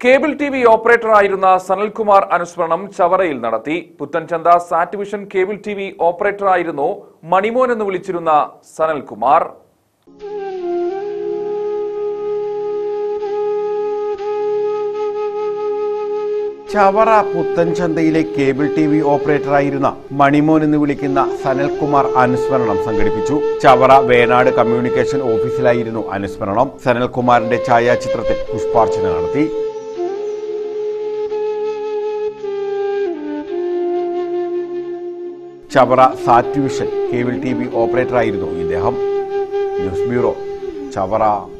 cable T V ഓപ്പറേറ്ററായിരുന്ന സനൽകുമാർ അനുസ്മരണം ചവറയിൽ നടത്തി Puthenchantha Sat Vision cable T V ഓപ്പറേറ്ററായിരുന്നു മണിമോൻ എന്ന് വിളിച്ചിരുന്ന സനൽകുമാർ ചവറ പുത്തൻചന്തയിലെ കേബിൾ ടി വി ഓപ്പറേറ്ററായിരുന്ന മണിമോൻ എന്ന് വിളിക്കുന്ന സനൽകുമാർ അനുസ്മരണം സംഘടിപ്പിച്ചു ചവറ വേനാട് കമ്മ്യൂണിക്കേഷൻ ഓഫീസിലായിരുന്നു അനുസ്മരണം സനൽകുമാറിന്റെ ഛായാചിത്രത്തിൽ പുഷ്പാർച്ചന നടത്തി Chavara Sat Vision cable T V ഓപ്പറേറ്ററായിരുന്നു ഇദ്ദേഹം ന്യൂസ് ബ്യൂറോ ചവറ